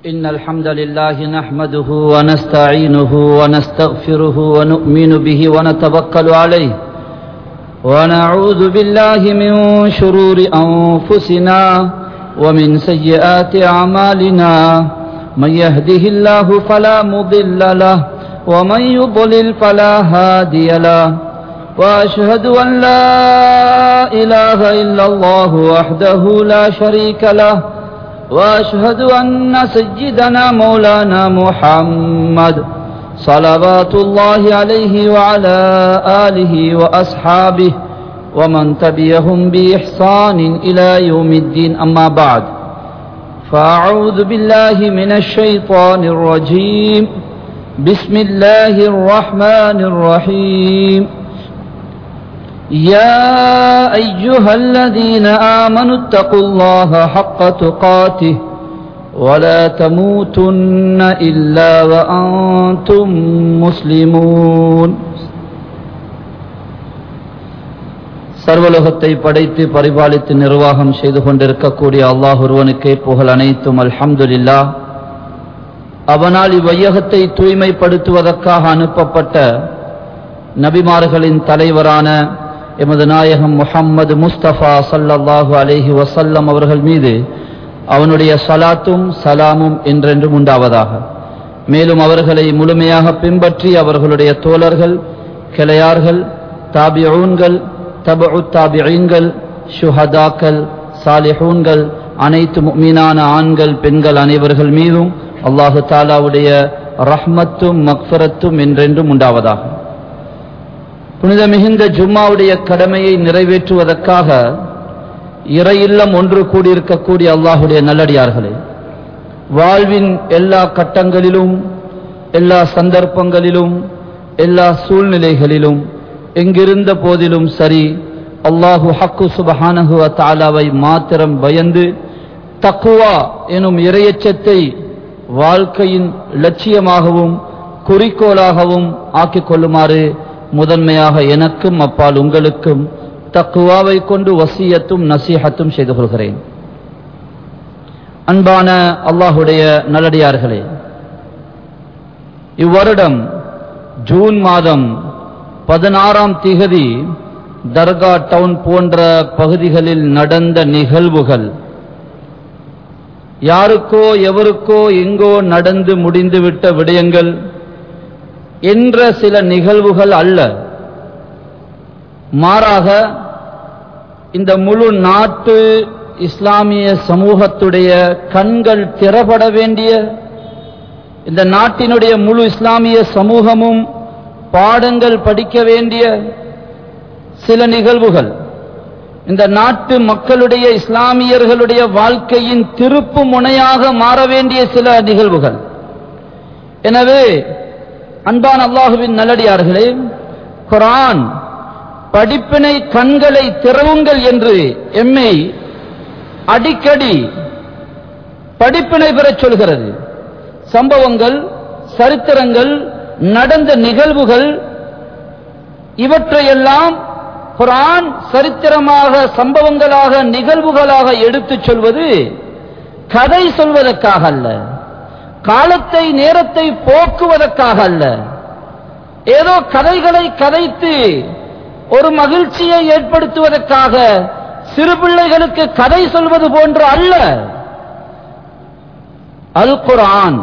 إن الحمد لله نحمده ونستعينه ونستغفره ونؤمن به ونتوكل عليه ونعوذ بالله من شرور أنفسنا ومن سيئات أعمالنا من يهده الله فلا مضل له ومن يضلل فلا هادي له وأشهد أن لا إله إلا الله وحده لا شريك له واشهد ان سيدنا مولانا محمد صلوات الله عليه وعلى اله واصحابه ومن تبعهم باحسان الى يوم الدين اما بعد فاعوذ بالله من الشيطان الرجيم بسم الله الرحمن الرحيم يا أيها الذين آمنوا اتقوا الله حق تقاته ولا تموتن إلا وأنتم مسلمون சர்வலோகத்தை படைத்து பரிபாலித்து நிர்வாகம் செய்து கொண்டிருக்கக்கூடிய அல்லாஹ் ஒருவனுக்கே புகழ் அனைத்தும் அல்ஹம்துலில்லா அவனால் இவ்வையகத்தை தூய்மைப்படுத்துவதற்காக அனுப்பப்பட்ட நபிமார்களின் தலைவரான எமது நாயகம் முஹம்மது முஸ்தபா சல்லல்லாஹு அலேஹி வசல்லம் அவர்கள் மீது அவனுடைய சலாத்தும் சலாமும் என்றென்றும் உண்டாவதாக மேலும் அவர்களை முழுமையாக பின்பற்றி அவர்களுடைய தோழர்கள் கிளையார்கள் தாபியூன்கள் தபு தாபியீன்கள் ஷுஹதாக்கள் சாலிஹூன்கள் அனைத்து மீனான ஆண்கள் பெண்கள் அனைவர்கள் மீதும் அல்லாஹு தாலாவுடைய ரஹ்மத்தும் மக்ஃபரத்தும் என்றென்றும் உண்டாவதாக புனித மிகுந்த ஜும்மாவுடைய கடமையை நிறைவேற்றுவதற்காக இறையில்லம் ஒன்று கூடியிருக்கக்கூடிய அல்லாஹுடைய நல்லடியார்களே வாழ்வின் எல்லா கட்டங்களிலும் எல்லா சந்தர்ப்பங்களிலும் எல்லா சூழ்நிலைகளிலும் எங்கிருந்த போதிலும் சரி அல்லாஹு ஹக்கு சுபஹானஹு தாலாவை மாத்திரம் பயந்து தக்குவா எனும் இரையச்சத்தை வாழ்க்கையின் லட்சியமாகவும் குறிக்கோளாகவும் ஆக்கிக் கொள்ளுமாறு முதன்மையாக எனக்கும் அப்பால் உங்களுக்கும் தக்குவாவை கொண்டு வசியத்தும் நசீகத்தும் செய்து கொள்கிறேன் அன்பான அல்லாஹுடைய நல்லடியார்களே இவ்வருடம் ஜூன் மாதம் பதினாறாம் திகதி தர்கா டவுன் போன்ற பகுதிகளில் நடந்த நிகழ்வுகள் யாருக்கோ எவருக்கோ எங்கோ நடந்து முடிந்துவிட்ட விடயங்கள் என்ற சில நிகழ்வுகள் அல்ல மாறாக இந்த முழு நாட்டு இஸ்லாமிய சமூகத்துடைய கண்கள் திறப்பட வேண்டிய இந்த நாட்டினுடைய முழு இஸ்லாமிய சமூகமும் பாடங்கள் படிக்க வேண்டிய சில நிகழ்வுகள் இந்த நாட்டு மக்களுடைய இஸ்லாமியர்களுடைய வாழ்க்கையின் திருப்பு முனையாக மாற வேண்டிய சில நிகழ்வுகள் எனவே அன்பான் அல்லாஹுவின் நல்லடியார்களே குரான் படிப்பினை கண்களை திறவுங்கள் என்று எம்மை அடிக்கடி படிப்பினை பெறச் சொல்கிறது சம்பவங்கள் சரித்திரங்கள் நடந்த நிகழ்வுகள் இவற்றையெல்லாம் குரான் சரித்திரமாக சம்பவங்களாக நிகழ்வுகளாக எடுத்துச் சொல்வது கதை சொல்வதற்காக அல்ல காலத்தை நேரத்தை போக்குவதற்காக அல்ல ஏதோ கதைகளை கதைத்து ஒரு மகிழ்ச்சியை ஏற்படுத்துவதற்காக சிறு பிள்ளைகளுக்கு கதை சொல்வது போன்று அல்ல அல் குரான்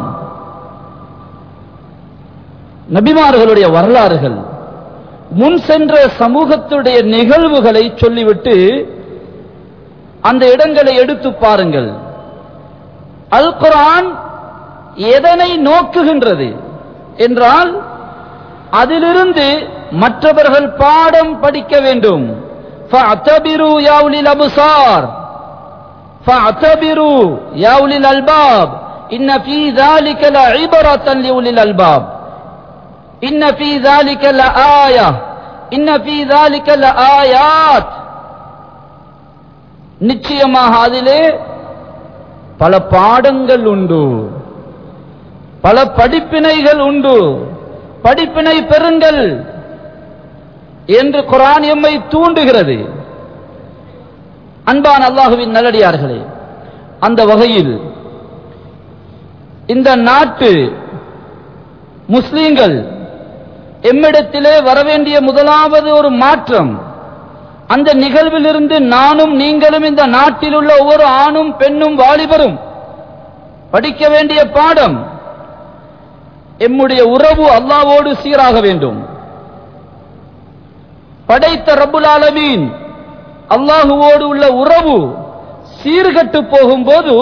நபிமார்களுடைய வரலாறுகள் முன் சென்ற சமூகத்துடைய நிகழ்வுகளை சொல்லிவிட்டு அந்த இடங்களை எடுத்து பாருங்கள் அல் குரான் எதனை நோக்குகின்றது என்றால் அதிலிருந்து மற்றவர்கள் பாடம் படிக்க வேண்டும் فاعتبروا يا أولي الأبصار فاعتبروا يا أولي الألباب إن في ذلك لعبرة لأولي الألباب إن في ذلك لآية إن في ذلك لآيات நிச்சயமாக அதிலே பல பாடங்கள் உண்டு பல படிப்பினைகள் உண்டு படிப்பினை பெறுங்கள் என்று குரான் எம்மை தூண்டுகிறது அன்பான் அல்லாஹுவின் நல்லடியார்களே அந்த வகையில் இந்த நாட்டு முஸ்லீம்கள் எம்மிடத்திலே வரவேண்டிய முதலாவது ஒரு மாற்றம் அந்த நிகழ்விலிருந்து நானும் நீங்களும் இந்த நாட்டில் உள்ள ஒவ்வொரு ஆணும் பெண்ணும் வாலிபரும் படிக்க வேண்டிய பாடம் எம்முடைய உறவு அல்லாவோடு சீராக வேண்டும் படைத்த ரப்புல் ஆலமீன் அல்லாஹுவோடு உள்ள உறவு சீர்கட்டு போகும்போது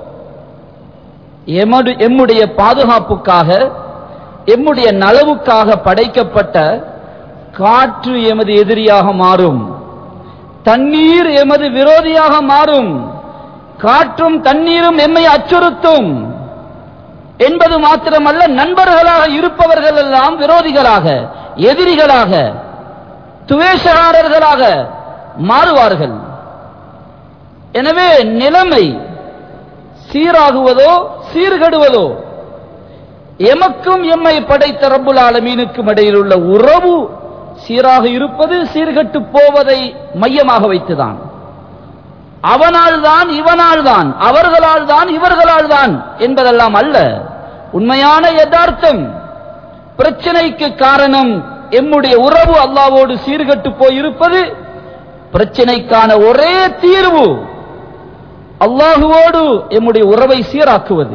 எமது எம்முடைய பாதுகாப்புக்காக எம்முடைய நலவுக்காக படைக்கப்பட்ட காற்று எமது எதிரியாக மாறும் தண்ணீர் எமது விரோதியாக மாறும் காற்றும் தண்ணீரும் எம்மை அச்சுறுத்தும் என்பது மாத்திரமல்ல நண்பர்களாக இருப்பவர்கள் எல்லாம் விரோதிகளாக எதிரிகளாக துவேஷகாரர்களாக மாறுவார்கள் எனவே நிலைமை சீராகுவதோ சீர்கெடுவதோ எமக்கும் எம்மை படைத்த ரப்புல் ஆலமீனுக்கும் இடையில் உள்ள உறவு சீராக இருப்பது சீர்கட்டு போவதை மையமாக வைத்துதான் அவனால் தான் இவனால் தான் அவர்களால் தான் இவர்களால் தான் என்பதெல்லாம் அல்ல உண்மையான யதார்த்தம் பிரச்சனைக்கு காரணம் எம்முடைய உறவு அல்லாவோடு சீர்கட்டு போயிருப்பது பிரச்சனைக்கான ஒரே தீர்வு அல்லாஹுவோடு எம்முடைய உறவை சீராக்குவது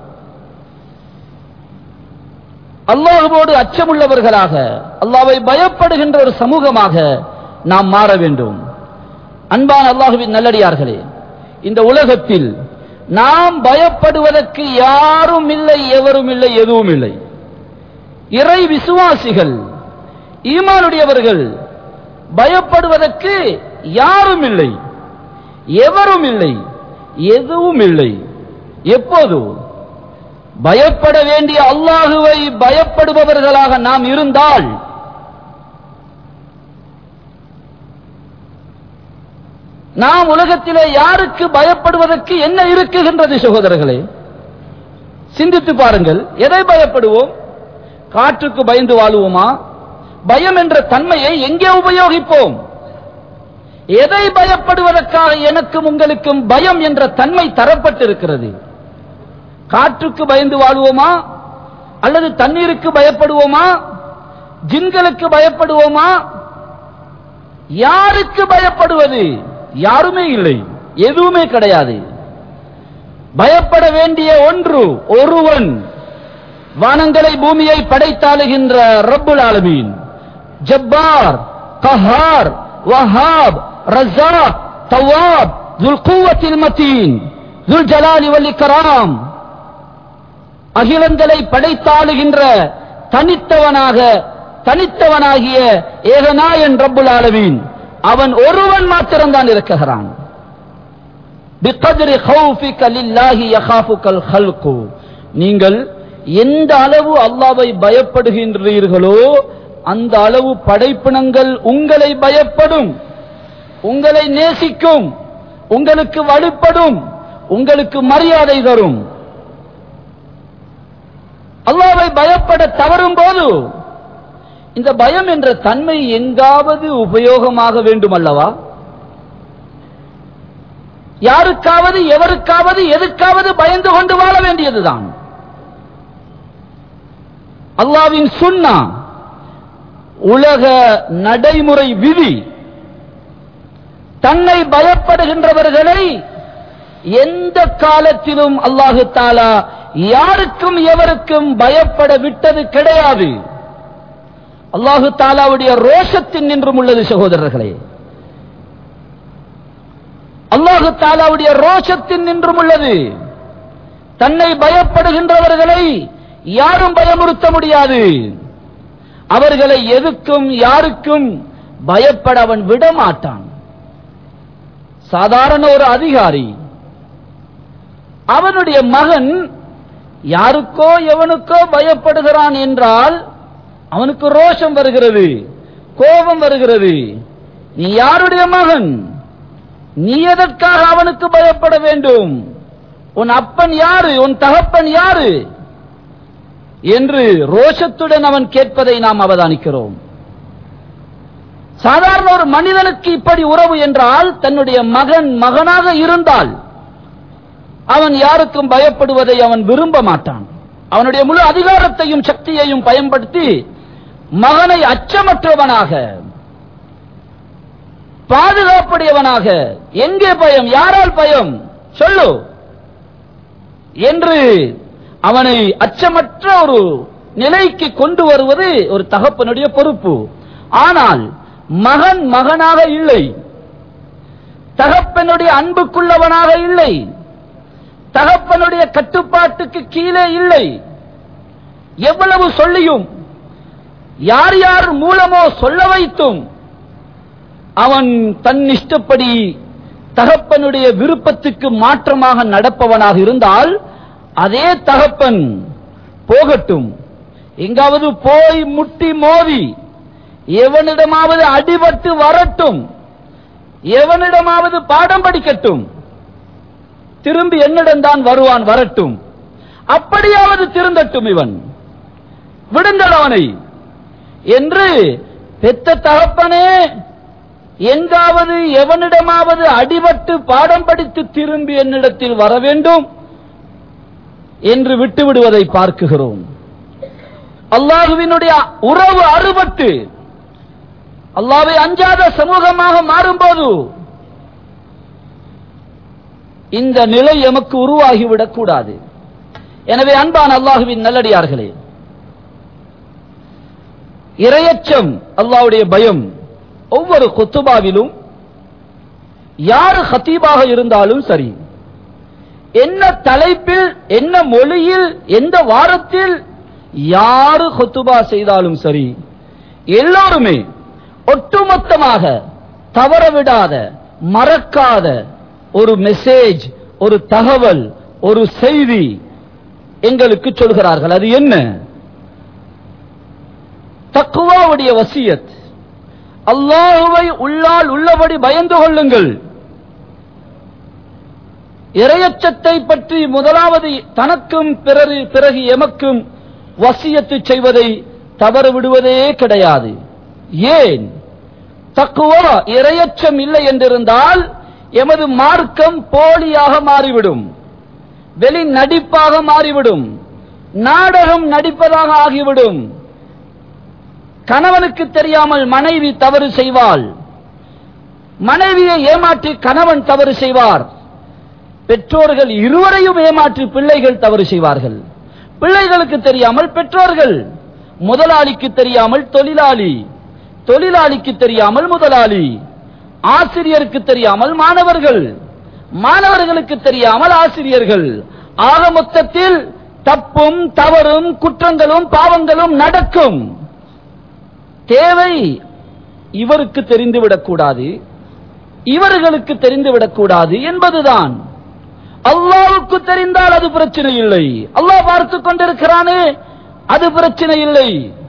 அல்லாஹுவோடு அச்சமுள்ளவர்களாக அல்லாவை பயப்படுகின்ற ஒரு சமூகமாக நாம் மாற வேண்டும் அன்பான அல்லாஹுவின் நல்லடியார்களே இந்த உலகத்தில் நாம் பயப்படுவதற்கு யாரும் இல்லை எவரும் இல்லை எதுவும் இல்லை இறை விசுவாசிகள் ஈமானுடையவர்கள் பயப்படுவதற்கு யாரும் இல்லை எவரும் இல்லை எதுவும் இல்லை எப்போது பயப்பட வேண்டிய அல்லாஹுவை பயப்படுபவர்களாக நாம் இருந்தால் நாம் உலகத்திலே யாருக்கு பயப்படுவதற்கு என்ன இருக்குகின்றது சகோதரர்களே சிந்தித்து பாருங்கள் எதை பயப்படுவோம் காற்றுக்கு பயந்து வாழுவோமா பயம் என்ற தன்மையை எங்கே உபயோகிப்போம் எதை பயப்படுவதற்காக எனக்கும் உங்களுக்கும் பயம் என்ற தன்மை தரப்பட்டிருக்கிறது காற்றுக்கு பயந்து வாழ்வோமா அல்லது தண்ணீருக்கு பயப்படுவோமா ஜின்களுக்கு பயப்படுவோமா யாருக்கு பயப்படுவது யாருமே இல்லை எதுவுமே கிடையாது பயப்பட வேண்டிய ஒன்று ஒருவன் வானங்களை பூமியை படைத்தாளுகின்ற ரப்புல் ஆலமீன் ஜப்பார் கஹார் வஹாப் ரஸாக் தவாப் துல் குவத்தில் மத்தீன் துல் ஜலாலி வல் இக்ராம் அகிலங்களை படைத்தாளுகின்ற தனித்தவனாக தனித்தவனாகிய ஏகநாயன் ரப்புல் ஆலமீன் அவன் ஒருவன் மாத்திரம்தான் இருக்குகிறான் பிகத்ரி ஹௌஃபிக லில்லாஹி யகாஃபுகல் ஹல்கு நீங்கள் எந்த அளவு அல்லாவை பயப்படுகின்றீர்களோ அந்த அளவு படைப்பினங்கள் உங்களை பயப்படும் உங்களை நேசிக்கும் உங்களுக்கு வழிபடும் உங்களுக்கு மரியாதை தரும் அல்லாவை பயப்பட தவறும் போது இந்த பயம் என்ற தன்மை எங்காவது உபயோகமாக வேண்டும் அல்லவா யாருக்காவது எவருக்காவது எதுக்காவது பயந்து கொண்டு வாழ வேண்டியதுதான் அல்லாவின் சுன்னா உலக நடைமுறை விதி தன்னை பயப்படுகின்றவர்களை எந்த காலத்திலும் அல்லாஹு தாலா யாருக்கும் எவருக்கும் பயப்பட விட்டது கிடையாது அல்லாஹு தாலாவுடைய ரோஷத்தின் நின்றும் உள்ளது சகோதரர்களே அல்லாஹு தாலாவுடைய ரோஷத்தின் நின்றும் உள்ளது தன்னை பயப்படுகின்றவர்களை யாரும் பயமுறுத்த முடியாது அவர்களை எதுக்கும் யாருக்கும் பயப்பட அவன் விட மாட்டான் சாதாரண ஒரு அதிகாரி அவனுடைய மகன் யாருக்கோ எவனுக்கோ பயப்படுகிறான் என்றால் அவனுக்கு ரோஷம் வருகிறது கோபம் வருகிறது நீ யாருடைய மகன் நீ எதற்காக அவனுக்கு பயப்பட வேண்டும் உன் அப்பன் யாரு உன் தகப்பன் யாரு என்று ரோஷத்துடன் அவன் கேட்பதை நாம் அவதானிக்கிறோம் சாதாரண ஒரு மனிதனுக்கு இப்படி உறவு என்றால் தன்னுடைய மகன் மகனாக இருந்தால் அவன் யாருக்கும் பயப்படுவதை அவன் விரும்ப மாட்டான் அவனுடைய முழு அதிகாரத்தையும் சக்தியையும் பயன்படுத்தி மகனை அச்சமற்றவனாக பாதுகாப்புடையவனாக எங்கே பயம் யாரால் பயம் சொல்லு என்று அவனை அச்சமற்ற ஒரு நிலைக்கு கொண்டு வருவது ஒரு தகப்பனுடைய பொறுப்பு ஆனால் மகன் மகனாக இல்லை தகப்பனுடைய அன்புக்குள்ளவனாக இல்லை தகப்பனுடைய கட்டுப்பாட்டுக்கு கீழே இல்லை எவ்வளவு சொல்லியும் யார் யார் மூலமோ சொல்ல வைத்தும் அவன் தன் இஷ்டப்படி தகப்பனுடைய விருப்பத்துக்கு மாற்றமாக நடப்பவனாக இருந்தால் அதே தகப்பன் போகட்டும் எங்காவது போய் முட்டி மோதி எவனிடமாவது அடிபட்டு வரட்டும் எவனிடமாவது பாடம் படிக்கட்டும் திரும்பி என்னிடம்தான் வருவான் வரட்டும் அப்படியாவது திருந்தட்டும் இவன் விடுங்கள் அவனை என்று பெத்த தகப்பனே எங்காவது எவனிடமாவது அடிபட்டு பாடம் படித்து திரும்பி என்னிடத்தில் வர வேண்டும் என்று விட்டுவிடுவதை பார்க்குகிறோம் அல்லாஹுவினுடைய உறவு அறுபட்டு அல்லாவை அஞ்சாத சமூகமாக மாறும்போது இந்த நிலை எமக்கு உருவாகிவிடக் கூடாது எனவே அன்பான அல்லாஹுவின் நல்லடியார்களே இரையச்சம் அல்லாஹ்வுடைய பயம் ஒவ்வொரு குத்துபாவிலும் யார் ஹத்தீபாக இருந்தாலும் சரி என்ன தலைப்பில் என்ன மொழியில் எந்த வாரத்தில் யாரு ஹுத்துபா செய்தாலும் சரி எல்லோருமே ஒட்டுமொத்தமாக தவறவிடாத மறக்காத ஒரு மெசேஜ் ஒரு தகவல் ஒரு செய்தி எங்களுக்கு சொல்கிறார்கள் அது என்ன தக்குவாவுடைய வசியத் அல்லாஹுவை உள்ளால் உள்ளபடி பயந்து கொள்ளுங்கள் இரையச்சத்தை பற்றி முதலாவது தனக்கும் பிறகு பிறகு எமக்கும் வசியத்து செய்வதை தவறு விடுவதே கிடையாது ஏன் தக்குவா இரையச்சம் இல்லை என்றிருந்தால் எமது மார்க்கம் போலியாக மாறிவிடும் வெளி நடிப்பாக மாறிவிடும் நாடகம் நடிப்பதாக ஆகிவிடும் கணவனுக்கு தெரியாமல் மனைவி தவறு செய்வாள் மனைவியை ஏமாற்றி கணவன் தவறு செய்வார் பெற்றோர்கள் இருவரையும் ஏமாற்றி பிள்ளைகள் தவறு செய்வார்கள் பிள்ளைகளுக்கு தெரியாமல் பெற்றோர்கள் முதலாளிக்கு தெரியாமல் தொழிலாளி தொழிலாளிக்கு தெரியாமல் முதலாளி ஆசிரியருக்கு தெரியாமல் மாணவர்கள் மாணவர்களுக்கு தெரியாமல் ஆசிரியர்கள் ஆக மொத்தத்தில் தப்பும் தவறும் குற்றங்களும் பாவங்களும் நடக்கும் தேவை இவருக்கு தெரிந்துவிடக் கூடாது இவர்களுக்கு தெரிந்துவிடக் கூடாது என்பதுதான் அல்லாவுக்கு தெரிந்தால் அது பிரச்சனை இல்லை அல்லாஹ் பார்த்து கொண்டிருக்கிறானே அது பிரச்சனை இல்லை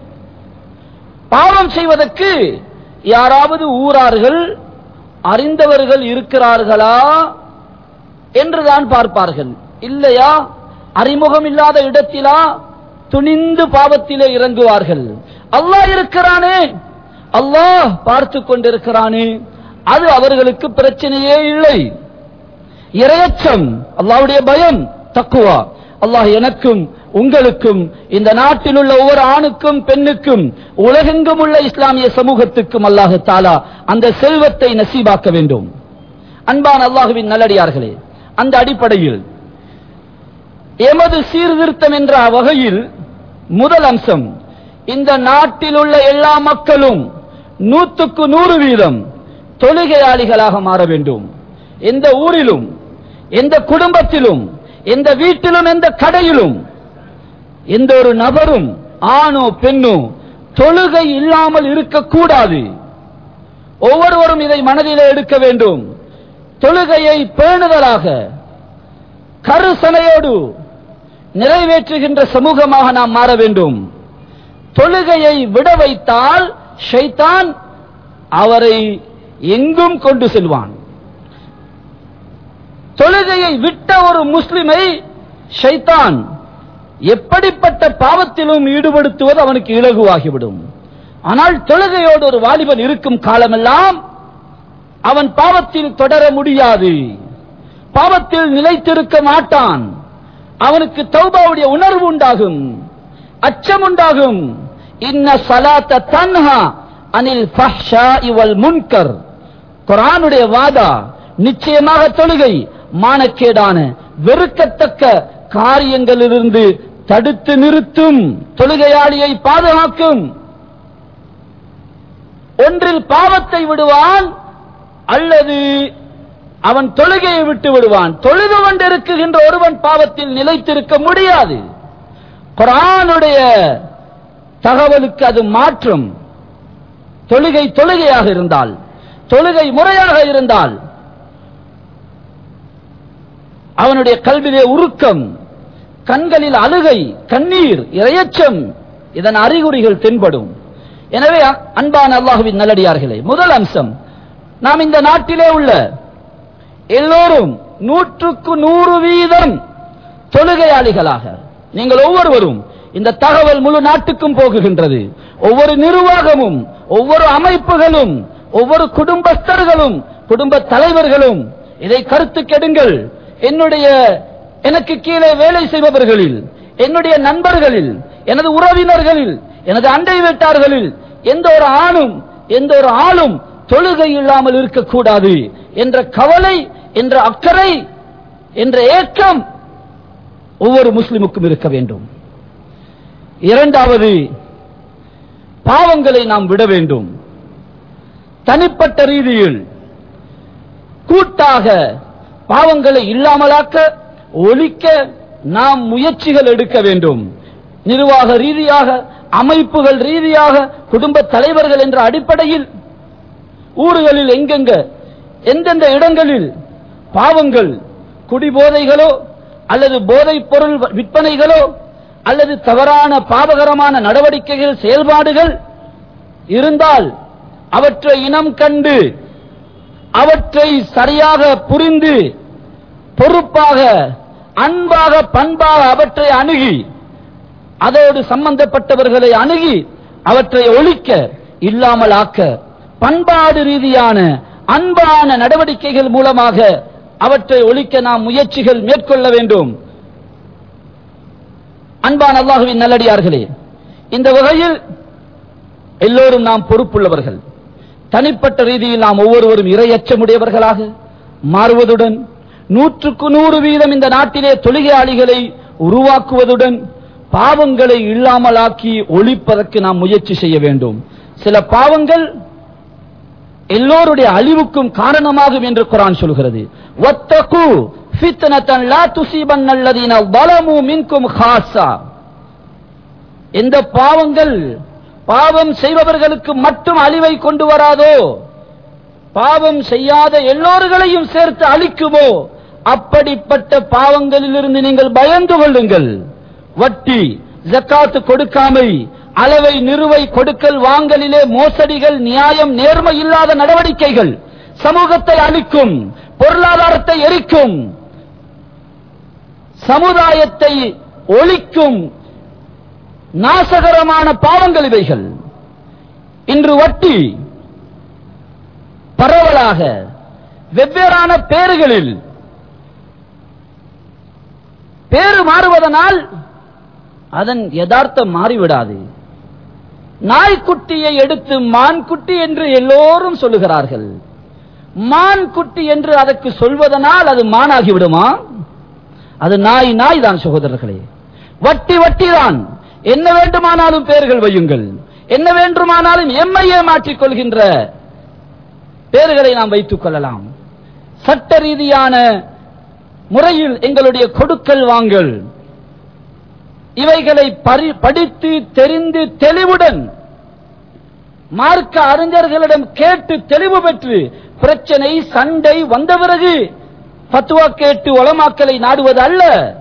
பாவம் செய்வதற்கு யாராவது ஊரார்கள் அறிந்தவர்கள் இருக்கிறார்களா என்றுதான் பார்ப்பார்கள் இல்லையா அறிமுகம் இல்லாத இடத்திலா துணிந்து பாவத்திலே இறங்குவார்கள் அல்லாஹ் இருக்கிறானே அல்லாஹ் பார்த்து கொண்டிருக்கிறானே அது அவர்களுக்கு பிரச்சனையே இல்லை இரையச்சம் அல்லாஹ்வுடைய பயம் தக்குவா அல்லாஹ் எனக்கும் உங்களுக்கும் இந்த நாட்டில் உள்ள ஒவ்வொரு ஆணுக்கும் பெண்ணுக்கும் உலகெங்கும் உள்ள இஸ்லாமிய சமூகத்துக்கும் அல்லாஹு தாலா அந்த செல்வத்தை நசீபாக்க வேண்டும் அன்பான அல்லாஹுவின் நல்லடியார்களே அந்த அடிப்படையில் எமது சீர்திருத்தம் என்ற வகையில் முதல் அம்சம் இந்த நாட்டில் உள்ள எல்லா மக்களும் நூற்றுக்கு நூறு வீதம் தொழுகையாளிகளாக மாற வேண்டும் எந்த ஊரிலும் எந்த குடும்பத்திலும் எந்த வீட்டிலும் எந்த கடையிலும் எந்த ஒரு நபரும் ஆணோ பெண்ணோ தொழுகை இல்லாமல் இருக்கக்கூடாது ஒவ்வொருவரும் இதை மனதிலே எடுக்க வேண்டும் தொழுகையை பேணுதலாக கருசனையோடு நிறைவேற்றுகின்ற சமூகமாக நாம் மாற வேண்டும் தொழுகையை விட வைத்தால் ஷைத்தான் அவரை எங்கும் கொண்டு செல்வான் தொழுகையை விட்ட ஒரு முஸ்லிமை ஷைத்தான் எப்படிப்பட்ட பாவத்திலும் ஈடுபடுத்துவது அவனுக்கு இலகுவாகிவிடும் ஆனால் தொழுகையோடு ஒரு வாலிபன் இருக்கும் காலமெல்லாம் அவன் பாவத்தில் தொடர முடியாது பாவத்தில் நிலைத்திருக்க மாட்டான் அவனுக்கு தௌபாவுடைய உணர்வு உண்டாகும் அச்சம் உண்டாகும் இன்ன சலாத்த தன்ஹா அனில் ஃபஹ்ஷா இவல் முன்கர் குரானுடைய வாதா நிச்சயமாக தொழுகை மானக்கேடான வெறுக்கத்தக்க காரியங்களிலிருந்து தடுத்து நிறுத்தும் தொழுகையாளியை பாதுகாக்கும் ஒன்றில் பாவத்தை விடுவான் அல்லது அவன் தொழுகையை விட்டு விடுவான் தொழுது கொண்டிருக்குகின்ற ஒருவன் பாவத்தில் நிலைத்திருக்க முடியாது குரானுடைய தகவலுக்கு அது மாற்றம் தொழுகை தொழுகையாக இருந்தால் தொழுகை முறையாக இருந்தால் அவனுடைய கல்வியிலே உருக்கம் கண்களில் அழுகை கண்ணீர் இரையச்சம் இதன் அறிகுறிகள் தென்படும் எனவே அ- அன்பான அல்லாஹுவின் நல்லடியார்களே முதல் அம்சம் நாம் இந்த நாட்டிலே உள்ள எல்லோரும் நூற்றுக்கு நூறு வீதம் தொழுகையாளிகளாக நீங்கள் ஒவ்வொருவரும் இந்த தகவல் முழு நாட்டுக்கும் போகுகின்றது ஒவ்வொரு நிர்வாகமும் ஒவ்வொரு அமைப்புகளும் ஒவ்வொரு குடும்பஸ்தர்களும் குடும்ப தலைவர்களும் இதை கருத்து கெடுங்கள் என்னுடைய எனக்கு கீழே வேலை செய்பவர்களில் என்னுடைய நண்பர்களில் எனது உறவினர்களில் எனது அண்டை வீட்டார்களில் எந்த ஒரு ஆணும் எந்த ஒரு ஆளும் தொழுகை இல்லாமல் இருக்கக்கூடாது என்ற கவலை என்ற அக்கறை என்ற ஏக்கம் ஒவ்வொரு முஸ்லிமுக்கும் இருக்க வேண்டும் இரண்டாவது பாவங்களை நாம் விட வேண்டும் தனிப்பட்ட ரீதியில் கூட்டாக பாவங்களை இல்லாமலாக்க ஒழிக்க நாம் முயற்சிகள் எடுக்க வேண்டும் நிர்வாக ரீதியாக அமைப்புகள் ரீதியாக குடும்ப தலைவர்கள் என்ற அடிப்படையில் ஊர்களில் எங்கெங்க எந்தெந்த இடங்களில் பாவங்கள் குடிபோதைகளோ அல்லது போதைப் பொருள் விற்பனைகளோ அல்லது தவறான பாவகரமான நடவடிக்கைகள் செயல்பாடுகள் இருந்தால் அவற்றை இனம் கண்டு அவற்றை சரியாக புரிந்து பொறுப்பாக அன்பாக பண்பாக அவற்றை அணுகி அதோடு சம்பந்தப்பட்டவர்களை அணுகி அவற்றை ஒழிக்க இல்லாமல் ஆக்க பண்பாடு ரீதியான அன்பான நடவடிக்கைகள் மூலமாக அவற்றை ஒழிக்க நாம் முயற்சிகள் மேற்கொள்ள வேண்டும் அன்பான அல்லாஹுவின் நல்லடியார்களே இந்த வகையில் எல்லோரும் நாம் பொறுப்புள்ளவர்கள் தனிப்பட்ட ரீதியில் நாம் ஒவ்வொருவரும் இரையச்சமுடையவர்களாக மாறுவதுடன் நூற்றுக்கு நூறு வீதம் இந்த நாட்டிலே தொழுகையாளிகளை உருவாக்குவதுடன் பாவங்களை இல்லாமலாக்கி ஒழிப்பதற்கு நாம் முயற்சி செய்ய வேண்டும் சில பாவங்கள் எல்லோருடைய அழிவுக்கும் காரணமாகும் என்று குரான் சொல்கிறது வத்தகு ஃபித்னத்தன் லா துஸீபன்னல்லதீன ظلموا மின்கும் خاصة எந்த பாவங்கள் பாவம் செய்பவர்களுக்கு மட்டும் அழிவை கொண்டு வராதோ பாவம் செய்யாத எல்லோர்களையும் சேர்த்து அழிக்குமோ அப்படிப்பட்ட பாவங்களிலிருந்து நீங்கள் பயந்து கொள்ளுங்கள் வட்டி ஜக்காத்து கொடுக்காமை அளவை நிறுவை கொடுக்கல் வாங்கலிலே மோசடிகள் நியாயம் நேர்மை இல்லாத நடவடிக்கைகள் சமூகத்தை அழிக்கும் பொருளாதாரத்தை எரிக்கும் சமுதாயத்தை ஒழிக்கும் நாசகரமான பாவங்கள் இவைகள் இன்று வட்டி பரவலாக வெவ்வேறான பேறுகளில் பேரு மாறுவதனால் அதன் யதார்த்தம் மாறிவிடாது நாய்க்குட்டியை எடுத்து மான்குட்டி என்று எல்லோரும் சொல்லுகிறார்கள் மான்குட்டி என்று அதற்கு சொல்வதனால் அது மானாகி விடுமா அது நாய் நாய் தான் சகோதரர்களே வட்டி வட்டி தான் என்ன வேண்டுமானாலும் பெயர்கள் வையுங்கள் என்ன வேண்டுமானாலும் எம்மையே மாற்றிக் கொள்கின்ற பெயர்களை நாம் வைத்துக் கொள்ளலாம் சட்ட ரீதியான முறையில் எங்களுடைய கொடுக்கல் வாங்கல் இவைகளை பரி- படித்து தெரிந்து தெளிவுடன் மார்க்க அறிஞர்களிடம் கேட்டு தெளிவு பெற்று பிரச்சனை சண்டை வந்த பிறகு பத்துவா கேட்டு உலமாக்கலை நாடுவது அல்ல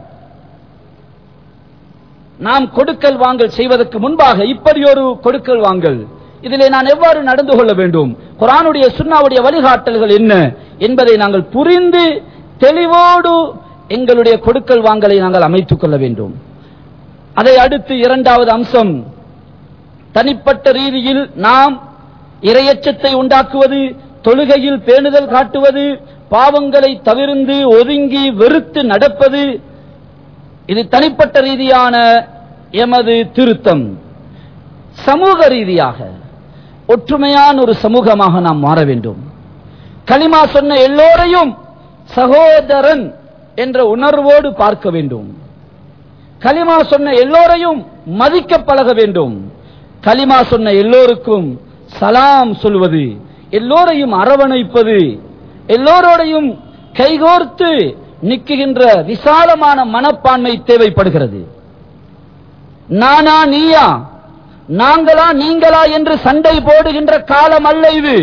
நாம் கொடுக்கல் வாங்கல் செய்வதற்கு முன்பாக இப்படி ஒரு கொடுக்கல் வாங்கல் இதிலே நான் எவ்வாறு நடந்து கொள்ள வேண்டும் குரானுடைய சுன்னாவுடைய வழிகாட்டல்கள் என்ன என்பதை நாங்கள் புரிந்து தெளிவோடு எங்களுடைய கொடுக்கல் வாங்கலை நாங்கள் அமைத்துக் கொள்ள வேண்டும் அதை அடுத்து இரண்டாவது அம்சம் தனிப்பட்ட ரீதியில் நாம் இரையச்சத்தை உண்டாக்குவது தொழுகையில் பேணுதல் காட்டுவது பாவங்களை தவிர்ந்து ஒதுங்கி வெறுத்து நடப்பது இது தனிப்பட்ட ரீதியான எமது திருத்தம் சமூக ரீதியாக ஒற்றுமையான ஒரு சமூகமாக நாம் மாற வேண்டும் களிமா சொன்ன எல்லோரையும் சகோதரன் என்ற உணர்வோடு பார்க்க வேண்டும் களிமா சொன்ன எல்லோரையும் மதிக்க பழக வேண்டும் களிமா சொன்ன எல்லோருக்கும் சலாம் சொல்வது எல்லோரையும் அரவணைப்பது எல்லோரோடையும் கைகோர்த்து நிற்குகின்ற விசாலமான மனப்பான்மை தேவைப்படுகிறது நானா நீயா நாங்களா நீங்களா என்று சண்டை போடுகின்ற காலம் அல்ல இது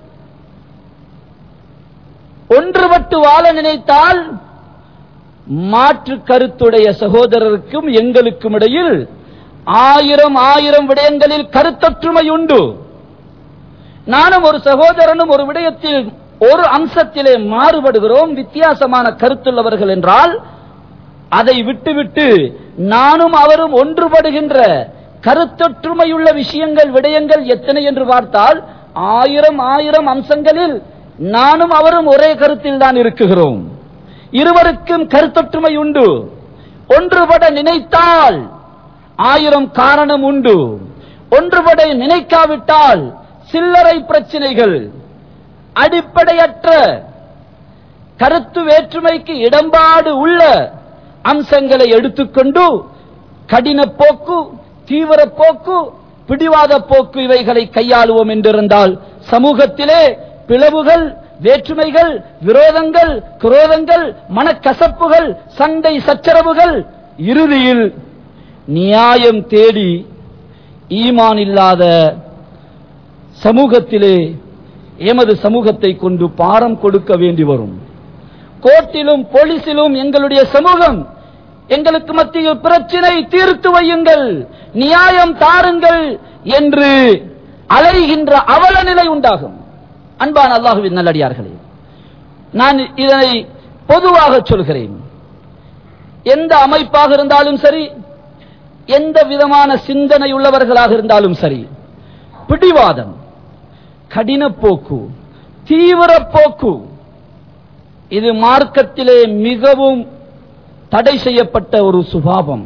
ஒன்றுபட்டு வாழ நினைத்தால் மாற்று கருத்துடைய சகோதரருக்கும் எங்களுக்கும் இடையில் ஆயிரம் ஆயிரம் விடயங்களில் கருத்தொற்றுமை உண்டு நானும் ஒரு சகோதரனும் ஒரு விடயத்தில் ஒரு அம்சத்திலே மாறுபடுகிறோம் வித்தியாசமான கருத்துள்ளவர்கள் என்றால் அதை விட்டுவிட்டு நானும் அவரும் ஒன்றுபடுகின்ற கருத்தொற்றுமையுள்ள விஷயங்கள் விடயங்கள் எத்தனை என்று பார்த்தால் ஆயிரம் ஆயிரம் அம்சங்களில் நானும் அவரும் ஒரே கருத்தில் தான் இருக்குகிறோம் இருவருக்கும் கருத்தொற்றுமை உண்டு ஒன்றுபட நினைத்தால் ஆயிரம் காரணம் உண்டு ஒன்றுபட நினைக்காவிட்டால் சில்லறை பிரச்சனைகள் அடிப்படையற்ற கருத்து வேற்றுமைக்கு இடம்பாடு உள்ள அம்சங்களை எடுத்துக்கொண்டு கடின போக்கு தீவிர போக்கு பிடிவாத போக்கு இவைகளை கையாளுவோம் என்றிருந்தால் சமூகத்திலே பிளவுகள் வேற்றுமைகள் விரோதங்கள் குரோதங்கள் மனக்கசப்புகள் சண்டை சச்சரவுகள் இறுதியில் நியாயம் தேடி ஈமான் இல்லாத சமூகத்திலே எமது சமூகத்தை கொண்டு பாரம் கொடுக்க வேண்டி வரும் கோர்ட்டிலும் போலீசிலும் எங்களுடைய சமூகம் எங்களுக்கு மத்தியில் பிரச்சினை தீர்த்து வையுங்கள் நியாயம் தாருங்கள் என்று அலைகின்ற அவல நிலை உண்டாகும் அன்பான அல்லாஹுவின் நல்லடியார்களே நான் இதனை பொதுவாக சொல்கிறேன் எந்த அமைப்பாக இருந்தாலும் சரி எந்த விதமான சிந்தனை உள்ளவர்களாக இருந்தாலும் சரி பிடிவாதம் கடின போக்கு தீவிர போக்கு இது மார்க்கத்திலே மிகவும் தடை செய்யப்பட்ட ஒரு சுபாவம்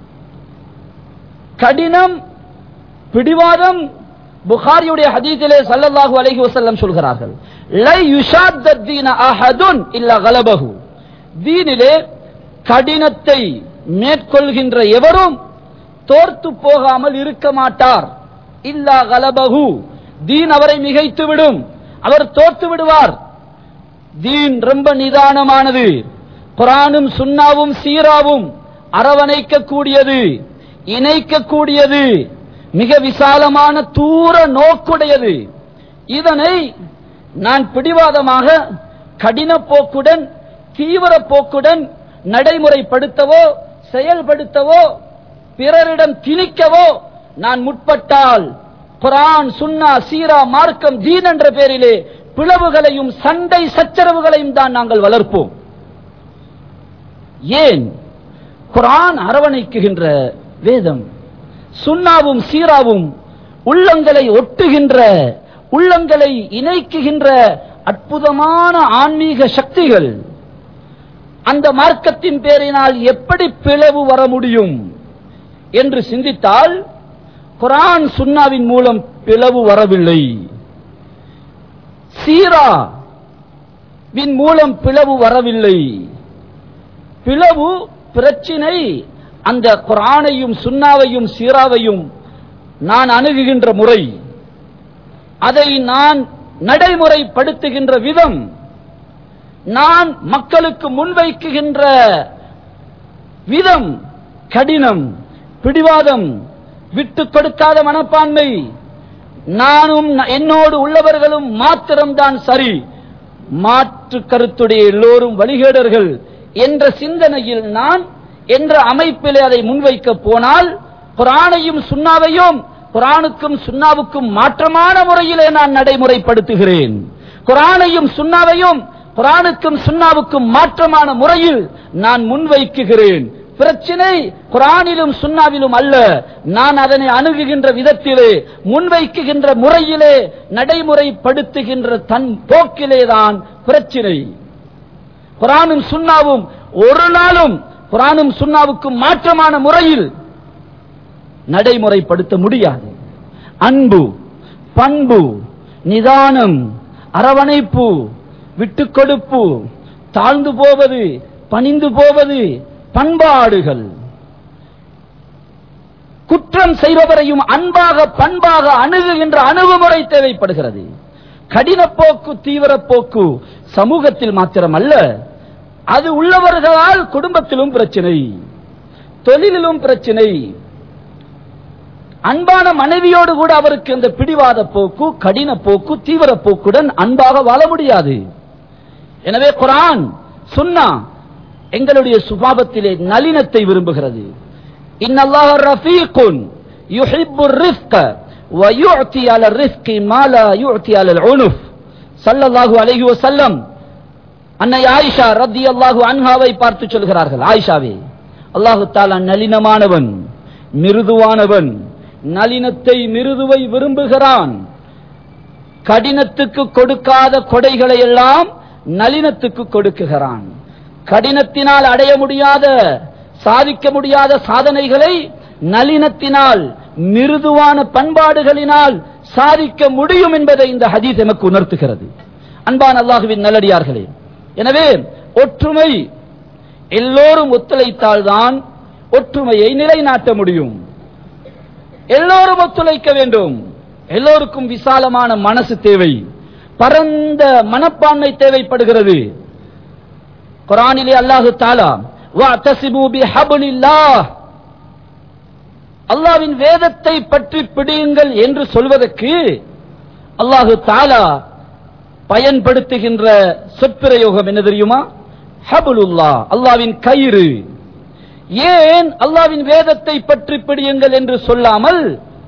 கடினம் பிடிவாதம் புகாரியுடைய ஹதீஸிலே ஸல்லல்லாஹு அலைஹி வஸல்லம் சொல்கிறார்கள் லை யுஷாத்த தீன அஹதுன் இல்ல கலபஹு தீனிலே கடினத்தை மேற்கொள்கின்ற எவரும் தோர்த்து போகாமல் இருக்க மாட்டார் இல்லா கலபஹு தீன் அவரை மிகைத்து விடும் அவர் தோற்று விடுவார் தீன் ரொம்ப நிதானமானது குரானும் சுன்னாவும் சீராவும் அரவணைக்க கூடியது இணைக்க கூடியது மிக விசாலமான தூர நோக்குடையது இதனை நான் பிடிவாதமாக கடின போக்குடன் தீவிர போக்குடன் நடைமுறைப்படுத்தவோ செயல்படுத்தவோ பிறரிடம் திணிக்கவோ நான் முற்பட்டால் குரான் சுன்னா சீரா மார்க்கம் தீன் என்ற பெயரிலே பிளவுகளையும் சண்டை சச்சரவுகளையும் தான் நாங்கள் வளர்ப்போம் ஏன் குரான் அரவணைக்குகின்ற வேதம் சுன்னாவும் சீராவும் உள்ளங்களை ஒட்டுகின்ற உள்ளங்களை இணைக்குகின்ற அற்புதமான ஆன்மீக சக்திகள் அந்த மார்க்கத்தின் பேரினால் எப்படி பிளவு வர முடியும் என்று சிந்தித்தால் குரான் சுன்னாவின் மூலம் பிளவு வரவில்லை சீரா வின் மூலம் பிளவு வரவில்லை பிளவு பிரச்சினை அந்த குரானையும் சுன்னாவையும் சீராவையும் நான் அணுகுகின்ற முறை அதை நான் நடைமுறைப்படுத்துகின்ற விதம் நான் மக்களுக்கு முன்வைக்குகின்ற விதம் கடினம் பிடிவாதம் விட்டு கொடுக்காத மனப்பான்மை நானும் என்னோடு உள்ளவர்களும் மாத்திரம்தான் சரி மாற்று கருத்துடைய எல்லோரும் வழிகேடர்கள் என்ற சிந்தனையில் நான் என்ற அமைப்பிலே அதை முன்வைக்க போனால் குரானையும் சுண்ணாவையும் குரானுக்கும் சுண்ணாவுக்கும் மாற்றமான முறையிலே நான் நடைமுறைப்படுத்துகிறேன் குரானையும் சுண்ணாவையும் குரானுக்கும் சுண்ணாவுக்கும் மாற்றமான முறையில் நான் முன்வைக்குகிறேன் பிரச்சினை குரானிலும் சுண்ணாவிலும் அல்ல நான் அதனை அணுகுகின்ற விதத்திலே முன்வைக்குகின்ற முறையிலே நடைமுறைப்படுத்துகின்ற தன் போக்கிலேதான் பிரச்சினை குரானும் சுன்னாவும் ஒரு நாளும் குரானும் சுன்னாவுக்கும் மாற்றமான முறையில் நடைமுறைப்படுத்த முடியாது அன்பு பண்பு நிதானம் அரவணைப்பு விட்டுக் கொடுப்பு தாழ்ந்து போவது பணிந்து போவது பண்பாடுகள் குற்றம் செய்பவரையும் அன்பாக பண்பாக அணுகுகின்ற அணுகுமுறை தேவைப்படுகிறது கடினப்போக்கு தீவிரப்போக்கு சமூகத்தில் மாத்திரமல்ல அது உள்ளவர்களால் குடும்பத்திலும் பிரச்சனை தொழிலிலும் பிரச்சனை அன்பான மனைவியோடு கூட அவருக்கு இந்த பிடிவாத போக்கு கடின போக்கு தீவிர போக்குடன் அன்பாக வாழ முடியாது எனவே குரான் சுன்னா எங்களுடைய சுபாவத்திலே நளினத்தை விரும்புகிறது இன்னல்லாஹ ரஃபீகுன் யுஹிப்பு ரிஸ்க ويعطي على الرزق ما لا يعطي على العنف ஸல்லல்லாஹு அலைஹி வஸல்லம் அன்னை ஆயிஷா ரத்தியல்லாஹு அன்ஹாவை பார்த்து சொல்கிறார்கள் ஆயிஷாவே அல்லாஹு தாலா நளினமானவன் மிருதுவானவன் நளினத்தை மிருதுவை விரும்புகிறான் கடினத்துக்கு கொடுக்காத கொடைகளை எல்லாம் நளினத்துக்கு கொடுக்குகிறான் கடினத்தினால் அடைய முடியாத சாதிக்க முடியாத சாதனைகளை நளினத்தினால் மிருதுவான பண்பாடுகளினால் சாதிக்க முடியும் என்பதை இந்த ஹதீஸ் எமக்கு உணர்த்துகிறது அன்பான் அல்லாஹுவின் நல்லடியார்களே எனவே ஒற்றுமை எல்லோரும் ஒத்துழைத்தால்தான் ஒற்றுமையை நிலைநாட்ட முடியும் எல்லோரும் ஒத்துழைக்க வேண்டும் எல்லோருக்கும் விசாலமான மனசு தேவை பரந்த மனப்பான்மை தேவைப்படுகிறது குரானிலே அல்லாஹு தாலா வஅத்தஸிமு பிஹப்லில்லாஹ் அல்லாஹ்வின் வேதத்தை பற்றி பிடியுங்கள் என்று சொல்வதற்கு அல்லாஹு தாலா பயன்படுத்துகின்ற சொற்பிரயோகம் என்ன தெரியுமா ஹபுலுல்லா அல்லாவின் கயிறு ஏன் அல்லாவின் வேதத்தை பற்றி பிடியுங்கள் என்று சொல்லாமல்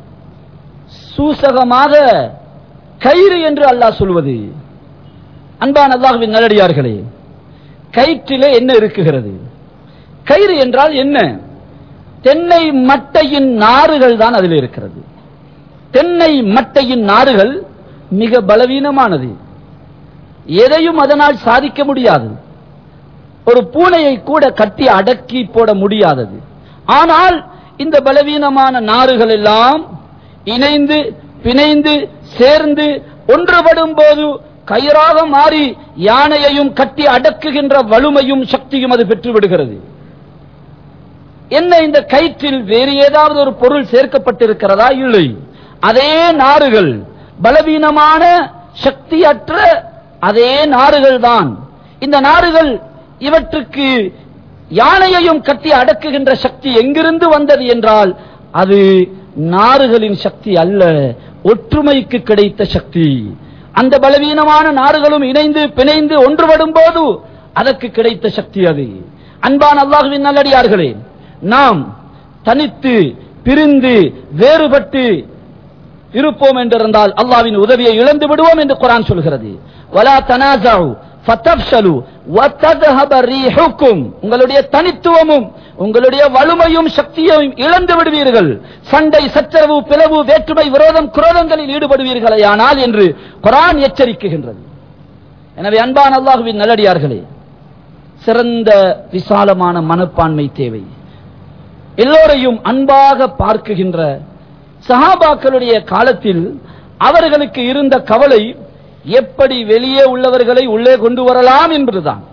சூசகமாக கயிறு என்று அல்லாஹ் சொல்வது அன்பான் அல்லாஹுவின் நல்லடியார்களே கயிற்றிலே என்ன இருக்குகிறது கயிறு என்றால் என்ன தென்னை மட்டையின் நாறுகள் தான் அதில் இருக்கிறது தென்னை மட்டையின் நாறுகள் மிக பலவீனமானது எதையும் அதனால் சாதிக்க முடியாது ஒரு பூனையை கூட கட்டி அடக்கி போட முடியாதது ஆனால் இந்த பலவீனமான நாறுகள் எல்லாம் இணைந்து பிணைந்து சேர்ந்து ஒன்றுபடும் போது கயிறாக மாறி யானையையும் கட்டி அடக்குகின்ற வலுமையும் சக்தியும் அது பெற்று விடுகிறது என்ன இந்த கயிற்றில் வேறு ஏதாவது ஒரு பொருள் சேர்க்கப்பட்டிருக்கிறதா இல்லை அதே நாறுகள் பலவீனமான சக்தியற்ற அதே நாறுகள் தான் இந்த நாறுகள் இவற்றுக்கு யானையையும் கட்டி அடக்குகின்ற சக்தி எங்கிருந்து வந்தது என்றால் அது நாறுகளின் சக்தி அல்ல ஒற்றுமைக்கு கிடைத்த சக்தி அந்த பலவீனமான நாறுகளும் இணைந்து பிணைந்து ஒன்றுபடும் போது அதற்கு கிடைத்த சக்தி அது அன்பான் அல்லாஹுவின் நல்லடியார்களே நாம் தனித்து பிரிந்து வேறுபட்டு இருப்போம் என்றிருந்தால் அல்லாவின் உதவியை இழந்து விடுவோம் என்று குரான் சொல்கிறது வலா தனாசாவு ஃபதப்ஷலு வததஹப ரீஹுக்கும் உங்களுடைய தனித்துவமும் உங்களுடைய வலுமையும் சக்தியையும் இழந்து விடுவீர்கள் சண்டை சச்சரவு பிளவு வேற்றுமை விரோதம் குரோதங்களில் ஈடுபடுவீர்களேயானால் என்று குரான் எச்சரிக்குகின்றது எனவே அன்பான் அல்லாஹுவின் நல்லடியார்களே சிறந்த விசாலமான மனப்பான்மை தேவை எல்லோரையும் அன்பாக பார்க்குகின்ற சஹாபாக்களுடைய காலத்தில் அவர்களுக்கு இருந்த கவலை எப்படி வெளியே உள்ளவர்களை உள்ளே கொண்டு வரலாம் என்பதுதான்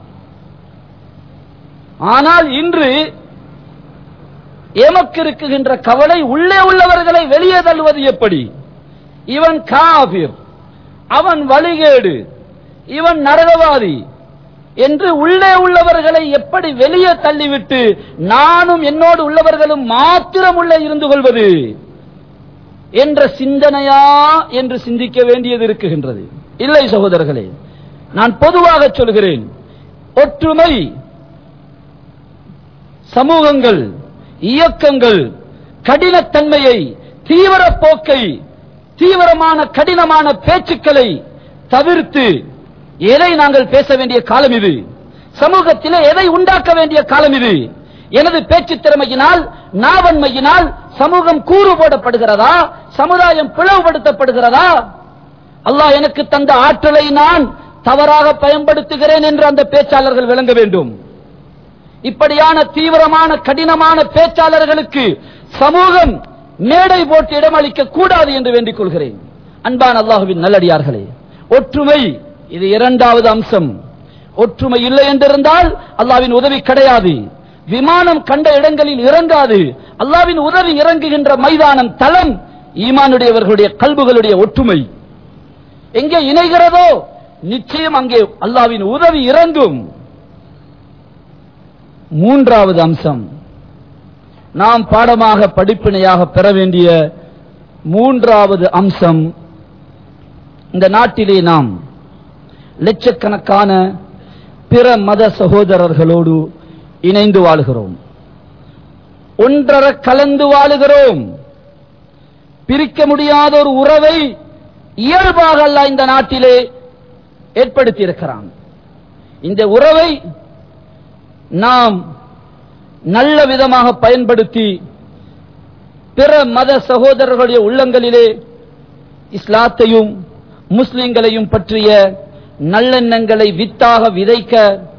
ஆனால் இன்று எமக்கு இருக்குகின்ற கவலை உள்ளே உள்ளவர்களை வெளியே தள்ளுவது எப்படி இவன் காபிர் அவன் வழிகேடு இவன் நரகவாதி என்று உள்ளே உள்ளவர்களை எப்படி வெளியே தள்ளிவிட்டு நானும் என்னோடு உள்ளவர்களும் மாத்திரம் உள்ளே இருந்து கொள்வது என்ற சிந்தனையா என்று சிந்திக்க வேண்டியது இருக்குகின்றது இல்லை சகோதரர்களே நான் பொதுவாக சொல்கிறேன் ஒற்றுமை சமூகங்கள் இயக்கங்கள் கடினத்தன்மையை தீவிர போக்கை தீவிரமான கடினமான பேச்சுக்களை தவிர்த்து எதை நாங்கள் பேச வேண்டிய காலம் இது சமூகத்திலே எதை உண்டாக்க வேண்டிய காலம் இது எனது பேச்சு திறமையினால் நாவன்மையினால் சமூகம் கூறு போடப்படுகிறதா சமுதாயம் பிளவுபடுத்தப்படுகிறதா அல்லாஹ் எனக்கு தந்த ஆற்றலை நான் தவறாக பயன்படுத்துகிறேன் என்று அந்த பேச்சாளர்கள் விளங்க வேண்டும் இப்படியான தீவிரமான கடினமான பேச்சாளர்களுக்கு சமூகம் மேடை போட்டு இடமளிக்க கூடாது என்று வேண்டிக் கொள்கிறேன் அன்பான் அல்லாஹுவின் நல்லடியார்களே ஒற்றுமை இது இரண்டாவது அம்சம் ஒற்றுமை இல்லை என்றிருந்தால் அல்லாவின் உதவி கிடையாது விமானம் கண்ட இடங்களில் இறங்காது அல்லாவின் உதவி இறங்குகின்ற மைதானம் தளம் ஈமானுடையவர்களுடைய கல்புகளுடைய ஒற்றுமை எங்கே இணைகிறதோ நிச்சயம் அங்கே அல்லாவின் உதவி இறங்கும் மூன்றாவது அம்சம் நாம் பாடமாக படிப்பினையாக பெற வேண்டிய மூன்றாவது அம்சம் இந்த நாட்டிலே நாம் லட்சக்கணக்கான பிற மத சகோதரர்களோடு இணைந்து வாழுகிறோம் ஒன்றர கலந்து வாழுகிறோம் பிரிக்க முடியாத ஒரு உறவை இயல்பாக அல்ல இந்த நாட்டிலே ஏற்படுத்தி இருக்கிறான் இந்த உறவை நாம் நல்ல விதமாக பயன்படுத்தி பிற மத சகோதரர்களுடைய உள்ளங்களிலே இஸ்லாத்தையும் முஸ்லிம்களையும் பற்றிய நல்லெண்ணங்களை வித்தாக விதைக்க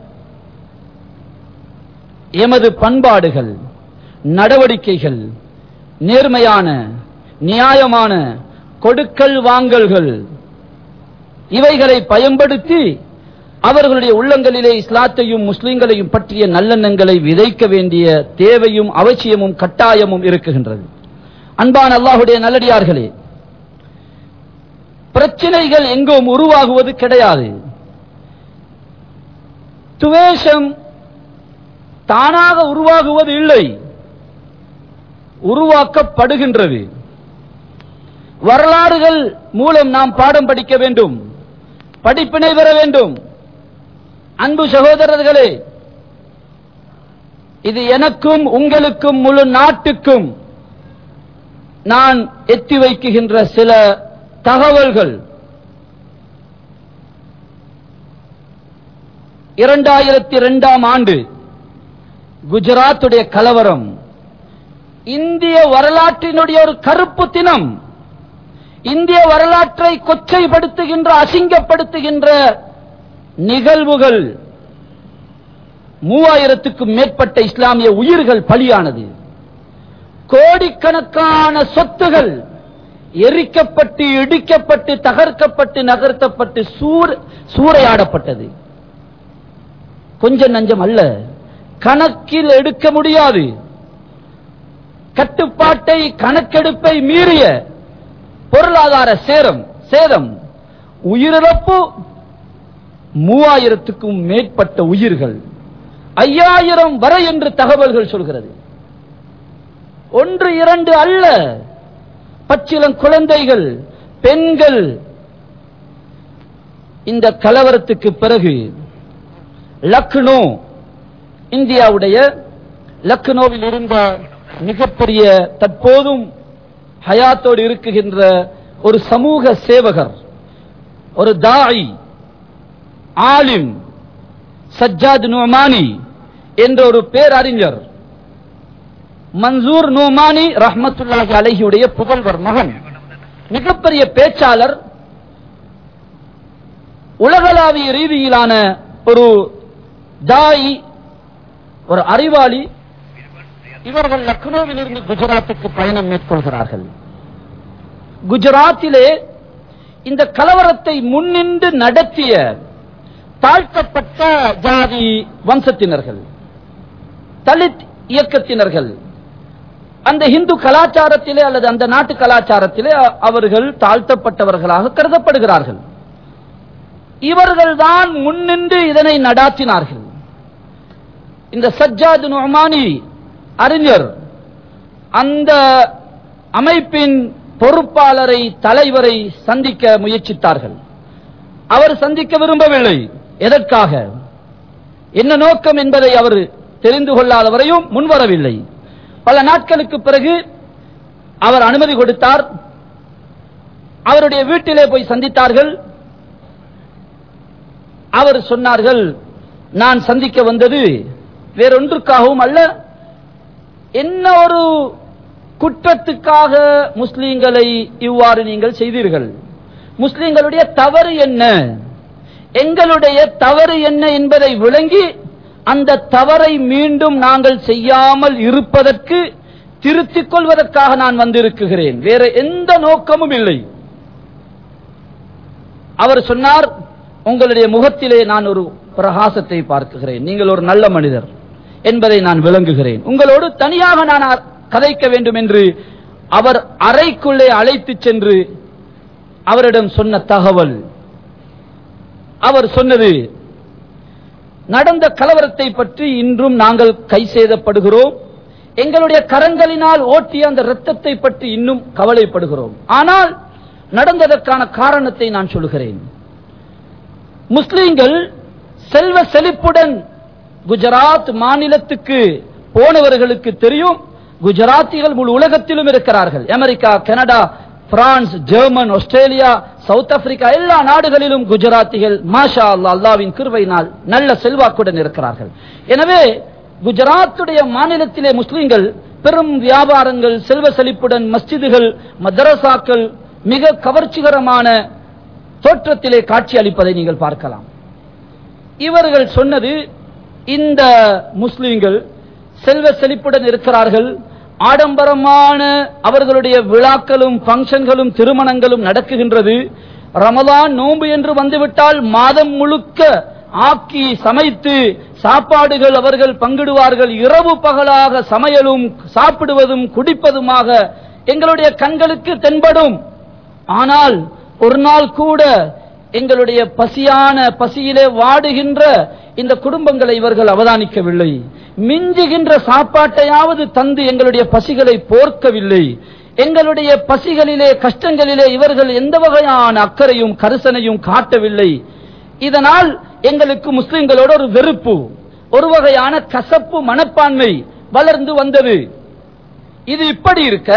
எமது பண்பாடுகள் நடவடிக்கைகள் நேர்மையான நியாயமான கொடுக்கல் வாங்கல்கள் இவைகளை பயன்படுத்தி அவர்களுடைய உள்ளங்களிலே இஸ்லாத்தையும் முஸ்லிம்களையும் பற்றிய நல்லெண்ணங்களை விதைக்க வேண்டிய தேவையும் அவசியமும் கட்டாயமும் இருக்குகின்றது அன்பான அல்லாஹுடைய நல்லடியார்களே பிரச்சனைகள் எங்கும் உருவாகுவது கிடையாது துவேஷம் தானாக உருவாகுவது இல்லை உருவாக்கப்படுகின்றது வரலாறுகள் மூலம் நாம் பாடம் படிக்க வேண்டும் படிப்பினை பெற வேண்டும் அன்பு சகோதரர்களே இது எனக்கும் உங்களுக்கும் முழு நாட்டுக்கும் நான் எத்தி வைக்குகின்ற சில தகவல்கள் இரண்டாயிரத்தி இரண்டாம் ஆண்டு குஜராத்துடைய கலவரம் இந்திய வரலாற்றினுடைய ஒரு கருப்பு தினம் இந்திய வரலாற்றை கொச்சைப்படுத்துகின்ற அசிங்கப்படுத்துகின்ற நிகழ்வுகள் மூவாயிரத்துக்கும் மேற்பட்ட இஸ்லாமிய உயிர்கள் பலியானது கோடிக்கணக்கான சொத்துகள் எரிக்கப்பட்டு இடிக்கப்பட்டு தகர்க்கப்பட்டு நகர்த்தப்பட்டு சூர் சூறையாடப்பட்டது கொஞ்சம் நஞ்சம் அல்ல கணக்கில் எடுக்க முடியாது கட்டுப்பாட்டை கணக்கெடுப்பை மீறிய பொருளாதார சேரம் சேதம் உயிரிழப்பு மூவாயிரத்துக்கும் மேற்பட்ட உயிர்கள் ஐயாயிரம் வரை என்று தகவல்கள் சொல்கிறது ஒன்று இரண்டு அல்ல பச்சிலம் குழந்தைகள் பெண்கள் இந்த கலவரத்துக்கு பிறகு லக்னோ இந்தியாவுடைய லக்னோவில் இருந்த மிகப்பெரிய தற்போதும் ஹயாத்தோடு இருக்குகின்ற ஒரு சமூக சேவகர் ஒரு தாய் ஆலிம் சஜ்ஜாத் நுமானி என்ற ஒரு பேரறிஞர் மன்சூர் நூமானி ரஹ்மத்துல்லாஹி அலைஹியுடைய புகழ்வர் மகன் மிகப்பெரிய பேச்சாளர் உலகளாவிய ரீதியிலான ஒரு தாய் ஒரு அறிவாளி இவர்கள் லக்னோவில் இருந்து குஜராத்துக்கு பயணம் மேற்கொள்கிறார்கள் குஜராத்திலே இந்த கலவரத்தை முன்னின்று நடத்திய தாழ்த்தப்பட்ட ஜாதி வம்சத்தினர்கள் தலித் இயக்கத்தினர்கள் அந்த இந்து கலாச்சாரத்திலே அல்லது அந்த நாட்டு கலாச்சாரத்திலே அ- அவர்கள் தாழ்த்தப்பட்டவர்களாக கருதப்படுகிறார்கள் இவர்கள்தான் முன்னின்று இதனை நடாத்தினார்கள் இந்த சஜ்ஜாத் நுமானி அறிஞர் அந்த அமைப்பின் பொறுப்பாளரை தலைவரை சந்திக்க முயற்சித்தார்கள் அவர் சந்திக்க விரும்பவில்லை எதற்காக என்ன நோக்கம் என்பதை அவர் தெரிந்து கொள்ளாத வரையும் முன்வரவில்லை பல நாட்களுக்கு பிறகு அவர் அனுமதி கொடுத்தார் அவருடைய வீட்டிலே போய் சந்தித்தார்கள் அவர் சொன்னார்கள் நான் சந்திக்க வந்தது வேறொன்றுக்காகவும் அல்ல என்ன ஒரு குற்றத்துக்காக முஸ்லீம்களை இவ்வாறு நீங்கள் செய்தீர்கள் முஸ்லீம்களுடைய தவறு என்ன எங்களுடைய தவறு என்ன என்பதை விளங்கி அந்த தவறை மீண்டும் நாங்கள் செய்யாமல் இருப்பதற்கு திருத்திக் கொள்வதற்காக நான் வந்திருக்கிறேன் வேற எந்த நோக்கமும் இல்லை அவர் சொன்னார் உங்களுடைய முகத்திலே நான் ஒரு பிரகாசத்தை பார்க்குகிறேன் நீங்கள் ஒரு நல்ல மனிதர் என்பதை நான் விளங்குகிறேன் உங்களோடு தனியாக நான் அ- கதைக்க வேண்டும் என்று அவர் அறைக்குள்ளே அழைத்துச் சென்று அவரிடம் சொன்ன தகவல் அவர் சொன்னது நடந்த கலவரத்தை பற்றி இன்றும் நாங்கள் கை செய்தப்படுகிறோம் எங்களுடைய கரங்களினால் ஓட்டிய அந்த இரத்தத்தை பற்றி இன்னும் கவலைப்படுகிறோம் ஆனால் நடந்ததற்கான காரணத்தை நான் சொல்கிறேன் முஸ்லிம்கள் செல்வ செழிப்புடன் குஜராத் மாநிலத்துக்கு போனவர்களுக்கு தெரியும் குஜராத்திகள் முழு உலகத்திலும் இருக்கிறார்கள் America Canada France German Australia south Africa எல்லா நாடுகளிலும் குஜராத்திகள் மாஷா அல்லாஹ் அல்லாவின் கிருபையினால் நல்ல செல்வாக்குடன் இருக்கிறார்கள் எனவே குஜராத்துடைய மாநிலத்திலே முஸ்லிம்கள் பெரும் வியாபாரங்கள் செல்வ செழிப்புடன் மஸ்ஜிதுகள் மதரசாக்கள் மிக கவர்ச்சிகரமான தோற்றத்திலே காட்சி அளிப்பதை நீங்கள் பார்க்கலாம் இவர்கள் சொன்னது இந்த முஸ்லிம்கள் செல்வ செழிப்புடன் இருக்கிறார்கள் ஆடம்பரமான அவர்களுடைய விழாக்களும் பங்கன்களும் திருமணங்களும் நடக்குகின்றது ரமலான் நோன்பு என்று வந்துவிட்டால் மாதம் முழுக்க ஆக்கி சமைத்து சாப்பாடுகள் அவர்கள் பங்கிடுவார்கள் இரவு பகலாக சமையலும் சாப்பிடுவதும் குடிப்பதுமாக எங்களுடைய கண்களுக்கு தென்படும் ஆனால் ஒரு நாள் கூட எங்களுடைய பசியான பசியிலே வாடுகின்ற இந்த குடும்பங்களை இவர்கள் அவதானிக்கவில்லை மிஞ்சுகின்ற சாப்பாட்டையாவது தந்து எங்களுடைய பசிகளை போர்க்கவில்லை எங்களுடைய பசிகளிலே கஷ்டங்களிலே இவர்கள் எந்த வகையான அக்கறையும் கரிசனையும் காட்டவில்லை இதனால் எங்களுக்கு முஸ்லிம்களோட ஒரு வெறுப்பு ஒரு வகையான கசப்பு மனப்பான்மை வளர்ந்து வந்தது இது இப்படி இருக்க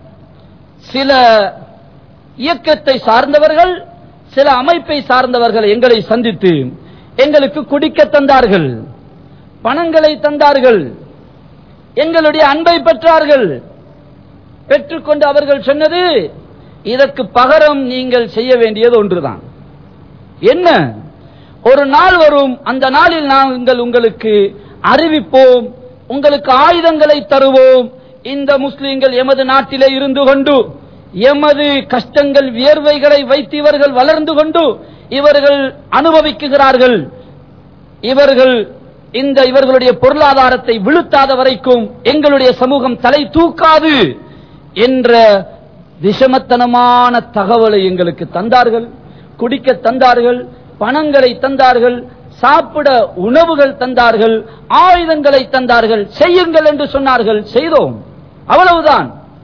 சில இயக்கத்தை சார்ந்தவர்கள் சில அமைப்பை சார்ந்தவர்கள் எங்களை சந்தித்து எங்களுக்கு குடிக்க தந்தார்கள் பணங்களை தந்தார்கள் எங்களுடைய அன்பை பெற்றார்கள் பெற்றுக்கொண்டு அவர்கள் சொன்னது இதற்கு பகரம் நீங்கள் செய்ய வேண்டியது ஒன்றுதான் என்ன ஒரு நாள் வரும் அந்த நாளில் நாங்கள் உங்களுக்கு அறிவிப்போம் உங்களுக்கு ஆயுதங்களை தருவோம் இந்த முஸ்லிம்கள் எமது நாட்டிலே இருந்து கொண்டு எமது கஷ்டங்கள் வியர்வைகளை வைத்து இவர்கள் வளர்ந்து கொண்டு இவர்கள் அனுபவிக்குகிறார்கள் இவர்கள் இந்த இவர்களுடைய பொருளாதாரத்தை விழுத்தாத வரைக்கும் எங்களுடைய சமூகம் தலை தூக்காது என்ற விஷமத்தனமான தகவலை எங்களுக்கு தந்தார்கள் குடிக்க தந்தார்கள் பணங்களை தந்தார்கள் சாப்பிட உணவுகள் தந்தார்கள் ஆயுதங்களை தந்தார்கள் செய்யுங்கள் என்று சொன்னார்கள் செய்தோம் அவ்வளவுதான்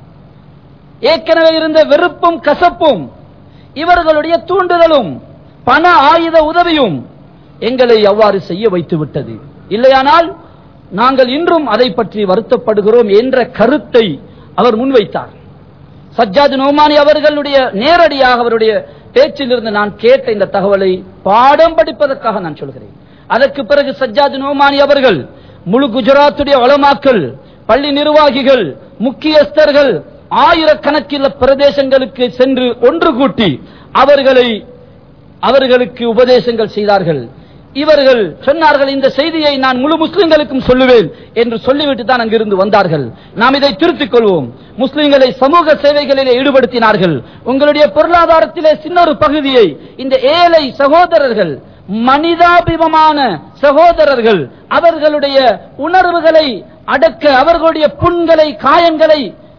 ஏற்கனவே இருந்த வெறுப்பும் கசப்பும் இவர்களுடைய தூண்டுதலும் பண ஆயுத உதவியும் எங்களை அவ்வாறு செய்ய வைத்து விட்டது இல்லையானால் நாங்கள் இன்றும் அதை பற்றி வருத்தப்படுகிறோம் என்ற கருத்தை அவர் முன்வைத்தார் சஜ்ஜாத் நோமானி அவர்களுடைய நேரடியாக அவருடைய பேச்சிலிருந்து நான் கேட்ட இந்த தகவலை பாடம் படிப்பதற்காக நான் சொல்கிறேன் அதற்கு பிறகு சஜ்ஜாத் நோமானி அவர்கள் முழு குஜராத்துடைய வளமாக்கல் பள்ளி நிர்வாகிகள் முக்கியஸ்தர்கள் ஆயிரக்கணக்கில் பிரதேசங்களுக்கு சென்று ஒன்று கூட்டி அவர்களை அவர்களுக்கு உபதேசங்கள் செய்தார்கள் இவர்கள் சொன்னார்கள் இந்த செய்தியை நான் முழு முஸ்லிம்களுக்கும் சொல்லுவேன் என்று சொல்லிவிட்டு தான் அங்கிருந்து வந்தார்கள் நாம் இதை திருத்திக் கொள்வோம் முஸ்லிம்களை சமூக சேவைகளிலே ஈடுபடுத்தினார்கள் உங்களுடைய பொருளாதாரத்திலே சின்ன ஒரு பகுதியை இந்த ஏழை சகோதரர்கள் மனிதாபிமமான சகோதரர்கள் அவர்களுடைய உணர்வுகளை அடக்க அவர்களுடைய புண்களை காயங்களை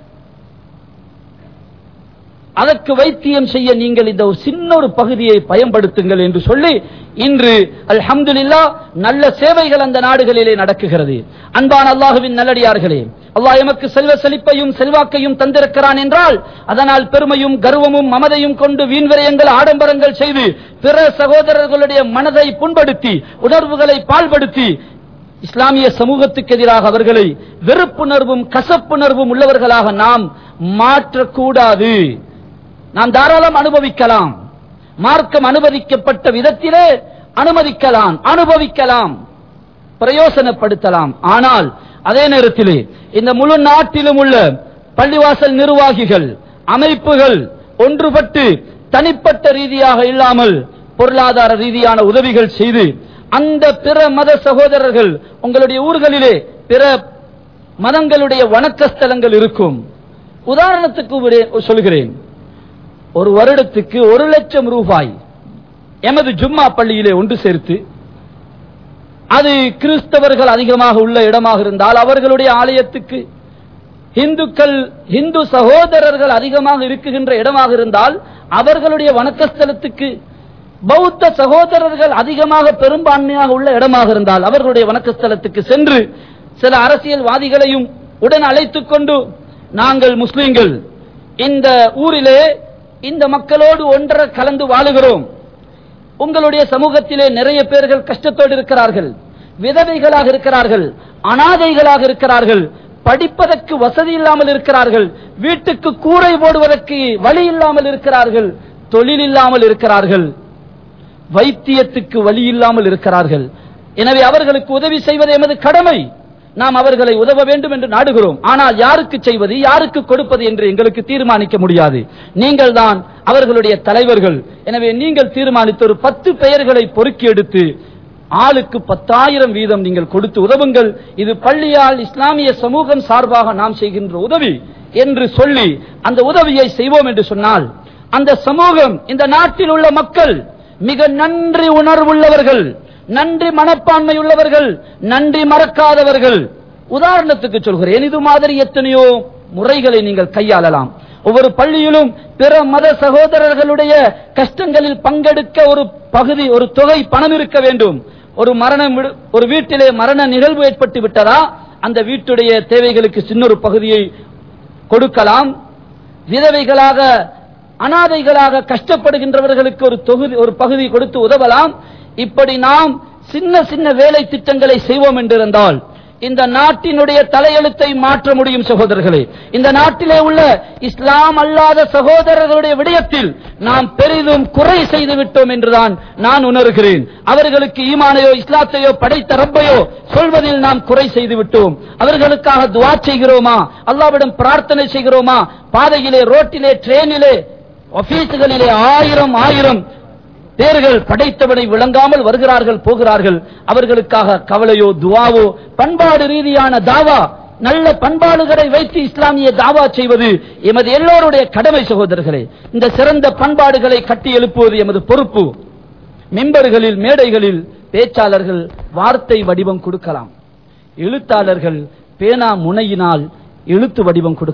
அதற்கு வைத்தியம் செய்ய நீங்கள் இந்த ஒரு சின்ன ஒரு பகுதியை பயன்படுத்துங்கள் என்று சொல்லி இன்று அல்ஹம்துலில்லா நல்ல சேவைகள் அந்த நாடுகளிலே நடக்குகிறது அன்பான அல்லாஹுவின் நல்லடியார்களே அல்லாஹ் எமக்கு செல்வ செழிப்பையும் செல்வாக்கையும் தந்திருக்கிறான் என்றால் அதனால் பெருமையும் கர்வமும் மமதையும் கொண்டு வீண்விரயங்கள் ஆடம்பரங்கள் செய்து பிற சகோதரர்களுடைய மனதை புண்படுத்தி உணர்வுகளை பால்படுத்தி இஸ்லாமிய சமூகத்துக்கு எதிராக அவர்களை வெறுப்புணர்வும் கசப்புணர்வும் உள்ளவர்களாக நாம் மாற்றக்கூடாது நாம் தாராளம் அனுபவிக்கலாம் மார்க்கம் அனுமதிக்கப்பட்ட விதத்திலே அனுமதிக்கலாம் அனுபவிக்கலாம் பிரயோசனப்படுத்தலாம் ஆனால் அதே நேரத்திலே இந்த முழு நாட்டிலும் உள்ள பள்ளிவாசல் நிர்வாகிகள் அமைப்புகள் ஒன்றுபட்டு தனிப்பட்ட ரீதியாக இல்லாமல் பொருளாதார ரீதியான உதவிகள் செய்து அந்த பிற மத சகோதரர்கள் உங்களுடைய ஊர்களிலே பிற மதங்களுடைய வணக்க ஸ்தலங்கள் இருக்கும் உதாரணத்துக்கு ஒரு- சொல்கிறேன் ஒரு வருடத்துக்கு ஒரு லட்சம் ரூபாய் எமது ஜும்மா பள்ளியிலே ஒன்று சேர்த்து அது கிறிஸ்தவர்கள் அதிகமாக உள்ள இடமாக இருந்தால் அவர்களுடைய ஆலயத்துக்கு இந்துக்கள் இந்து சகோதரர்கள் அதிகமாக இருக்குகின்ற இடமாக இருந்தால் அவர்களுடைய வணக்கஸ்தலத்துக்கு பௌத்த சகோதரர்கள் அதிகமாக பெரும்பான்மையாக உள்ள இடமாக இருந்தால் அவர்களுடைய வணக்கஸ்தலத்துக்கு சென்று சில அரசியல்வாதிகளையும் உடன் அழைத்துக் கொண்டு நாங்கள் முஸ்லிம்கள் இந்த ஊரிலே இந்த மக்களோடு ஒன்றரை கலந்து வாழுகிறோம் உங்களுடைய சமூகத்திலே நிறைய பேர்கள் கஷ்டத்தோடு இருக்கிறார்கள் விதவைகளாக இருக்கிறார்கள் அனாதைகளாக இருக்கிறார்கள் படிப்பதற்கு வசதி இல்லாமல் இருக்கிறார்கள் வீட்டுக்கு கூரை போடுவதற்கு வழி இல்லாமல் இருக்கிறார்கள் தொழில் இல்லாமல் இருக்கிறார்கள் வைத்தியத்துக்கு வழி இல்லாமல் இருக்கிறார்கள் எனவே அவர்களுக்கு உதவி செய்வது எமது கடமை நாம் அவர்களை உதவ வேண்டும் என்று நாடுகிறோம் ஆனால் யாருக்கு செய்வது யாருக்கு கொடுப்பது என்று எங்களுக்கு தீர்மானிக்க முடியாது நீங்கள் தான் அவர்களுடைய தலைவர்கள் எனவே நீங்கள் தீர்மானித்த ஒரு பத்து பெயர்களை பொறுக்கி எடுத்து ஆளுக்கு பத்தாயிரம் வீதம் நீங்கள் கொடுத்து உதவுங்கள் இது பள்ளியால் இஸ்லாமிய சமூகம் சார்பாக நாம் செய்கின்ற உதவி என்று சொல்லி அந்த உதவியை செய்வோம் என்று சொன்னால் அந்த சமூகம் இந்த நாட்டில் உள்ள மக்கள் மிக நன்றி உணர்வுள்ளவர்கள் நன்றி மனப்பான்மை உள்ளவர்கள் நன்றி மறக்காதவர்கள் உதாரணத்துக்கு சொல்கிறேன் இது மாதிரி எத்தனையோ முறைகளை நீங்கள் கையாளலாம் ஒவ்வொரு பள்ளியிலும் பிற மத சகோதரர்களுடைய கஷ்டங்களில் பங்கெடுக்க ஒரு பகுதி ஒரு தொகை பணம் இருக்க வேண்டும் ஒரு மரணம் விடு- ஒரு வீட்டிலே மரண நிகழ்வு ஏற்பட்டு விட்டதா அந்த வீட்டுடைய தேவைகளுக்கு சின்னொரு பகுதியை கொடுக்கலாம் விதவைகளாக அனாதைகளாக கஷ்டப்படுகின்றவர்களுக்கு ஒரு தொகுதி ஒரு பகுதி கொடுத்து உதவலாம் இப்படி நாம் சின்ன சின்ன வேலை திட்டங்களை செய்வோம் என்றிருந்தால் இந்த நாட்டினுடைய தலையெழுத்தை மாற்ற முடியும் சகோதரர்களே இந்த நாட்டிலே உள்ள இஸ்லாம் அல்லாத சகோதரர்களுடைய விடயத்தில் நாம் பெரிதும் குறை செய்து விட்டோம் என்றுதான் நான் உணர்கிறேன் அவர்களுக்கு ஈமானையோ இஸ்லாத்தையோ படைத்த ரப்பையோ சொல்வதில் நாம் குறை செய்து விட்டோம் அவர்களுக்காக துவா செய்கிறோமா அல்லாவிடம் பிரார்த்தனை செய்கிறோமா பாதையிலே ரோட்டிலே ட்ரெயினிலே ஆபீஸ்களிலே ஆயிரம் ஆயிரம் பேர்கள் படைத்தவனை விளங்காமல் வருகிறார்கள் போகிறார்கள் அவர்களுக்காக கவலையோ துவாவோ பண்பாடு ரீதியான தாவா நல்ல பண்பாடுகளை வைத்து இஸ்லாமிய தாவா செய்வது எமது எல்லோருடைய கடமை சகோதரர்களே இந்த சிறந்த பண்பாடுகளை கட்டி எழுப்புவது எமது பொறுப்பு மெம்பர்களில் மேடைகளில் பேச்சாளர்கள் வார்த்தை வடிவம் கொடுக்கலாம் எழுத்தாளர்கள் பேனா முனையினால் எழுத்து வடிவம் கொடுக்கலாம்